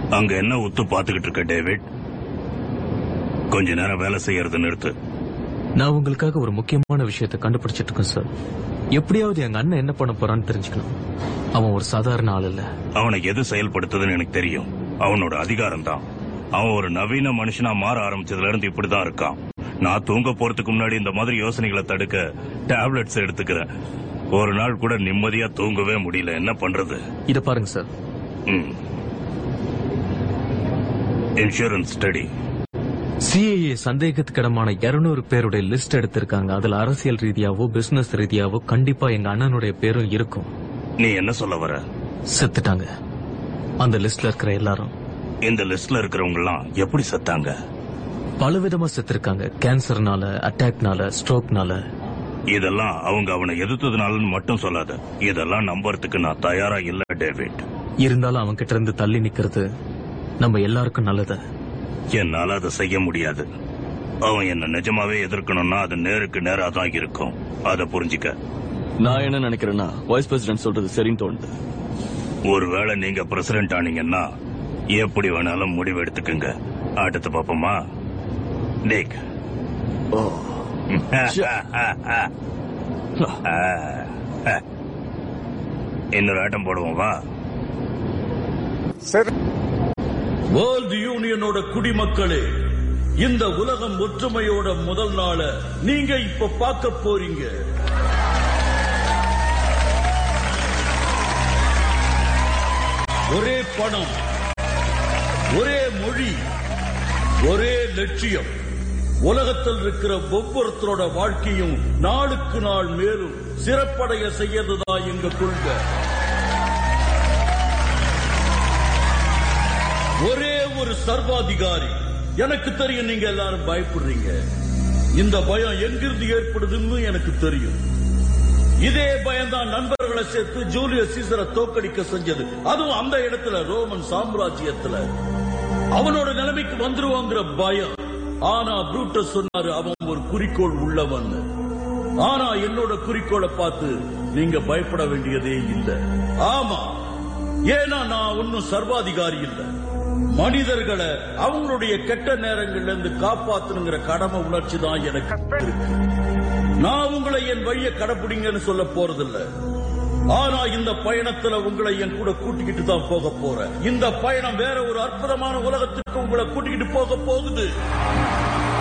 அங்க என்ன உத்து பாத்துக்கிட்டு இருக்க டேவிட் கொஞ்ச நேரம் வேலை செய்யறது நிறுத்து நான் உங்களுக்காக ஒரு முக்கியமான விஷயத்தை கண்டுபிடிச்சிட்டு இருக்கேன் சார் எப்படியாவது எங்க அண்ணன் என்ன பண்ண போறான்னு தெரிஞ்சுக்கணும் அவன் ஒரு சாதாரண ஆள் இல்ல அவனை எது செயல்படுத்துதுன்னு எனக்கு தெரியும் அவனோட அதிகாரம் தான் அவன் ஒரு நவீன மனுஷனா மாற ஆரம்பிச்சதுல இருந்து இப்படிதான் இருக்கான் நான் தூங்க போறதுக்கு முன்னாடி இந்த மாதிரி யோசனைகளை தடுக்க டேப்லெட்ஸ் எடுத்துக்கிறேன் ஒரு நாள் கூட நிம்மதியா தூங்கவே முடியல என்ன பண்றது இத பாருங்க சார் இன்சூரன்ஸ் ஸ்டடி சிஏஏ சந்தேகத்துக்கிடமான 200 பேருடைய லிஸ்ட் எடுத்திருக்காங்க அதுல அரசியல் ரீதியாவோ பிசினஸ் ரீதியாவோ கண்டிப்பா எங்க அண்ணனுடைய பேரும் இருக்கும் நீ என்ன சொல்ல வர செத்துட்டாங்க அந்த லிஸ்ட்ல இருக்கிற எல்லாரும் இந்த லிஸ்ட்ல இருக்கிறவங்க எல்லாம் எப்படி செத்தாங்க பலவிதமா செத்துருக்காங்க கேன்சர்னால அட்டாக்னால ஸ்ட்ரோக்னால இதெல்லாம் அவங்க அவனை எதிர்த்ததுனாலன்னு மட்டும் சொல்லாத இதெல்லாம் நம்புறதுக்கு நான் தயாரா இல்ல டேவிட் இருந்தாலும் அவன் கிட்ட இருந்து தள்ளி நிக்கிறது நம்ம எல்லாருக்கும் நல்லது என்னால அதை செய்ய முடியாது அவன் என்ன நிஜமாவே எதிர்க்கணும்னா அது நேருக்கு நேரா தான் இருக்கும் அதை புரிஞ்சுக்க நான் என்ன நினைக்கிறேன்னா வைஸ் பிரசிடென்ட் சொல்றது சரின்னு தோணுது ஒருவேளை நீங்க பிரசிடென்ட் ஆனீங்கன்னா எப்படி வேணாலும் முடிவு எடுத்துக்குங்க ஆட்டத்தை பாப்போமா டேக் ஓ இன்னொரு ஆட்டம் போடுவோம் வா வேர்ல்ட் யூனியனோட குடிமக்களே இந்த உலகம் ஒற்றுமையோட முதல் நாள நீங்க இப்ப பார்க்க போறீங்க ஒரே பணம் ஒரே மொழி ஒரே லட்சியம் உலகத்தில் இருக்கிற ஒவ்வொருத்தரோட வாழ்க்கையும் நாளுக்கு நாள் மேலும் சிறப்படைய செய்யறதுதான் எங்க கொள்கை ஒரே ஒரு சர்வாதிகாரி எனக்கு தெரியும் நீங்க எல்லாரும் பயப்படுறீங்க இந்த பயம் எங்கிருந்து ஏற்படுதுன்னு எனக்கு தெரியும் இதே பயம்தான் நண்பர்களை சேர்த்து ஜூலியஸ் சீசரை தோக்கடிக்க செஞ்சது அதுவும் அந்த இடத்துல ரோமன் சாம்ராஜ்யத்துல அவனோட நிலைமைக்கு வந்துருவாங்கிற பயம் ஆனா ப்ரூட்டஸ் சொன்னாரு அவன் ஒரு குறிக்கோள் உள்ளவன் ஆனா என்னோட குறிக்கோளை பார்த்து நீங்க பயப்பட வேண்டியதே இல்ல ஆமா ஏன்னா நான் ஒன்னும் சர்வாதிகாரி இல்ல மனிதர்களை அவங்களுடைய கெட்ட நேரங்கள்ல இருந்து காப்பாத்தணுங்கிற கடமை உணர்ச்சி தான் எனக்கு இருக்கு நான் உங்களை என் வழியை கடைப்பிடிங்கன்னு சொல்ல போறதில்ல ஆனா இந்த பயணத்துல உங்களை என் கூட கூட்டிக்கிட்டு தான் போக போறேன் இந்த பயணம் வேற ஒரு அற்புதமான உலகத்துக்கு உங்களை கூட்டிக்கிட்டு போக போகுது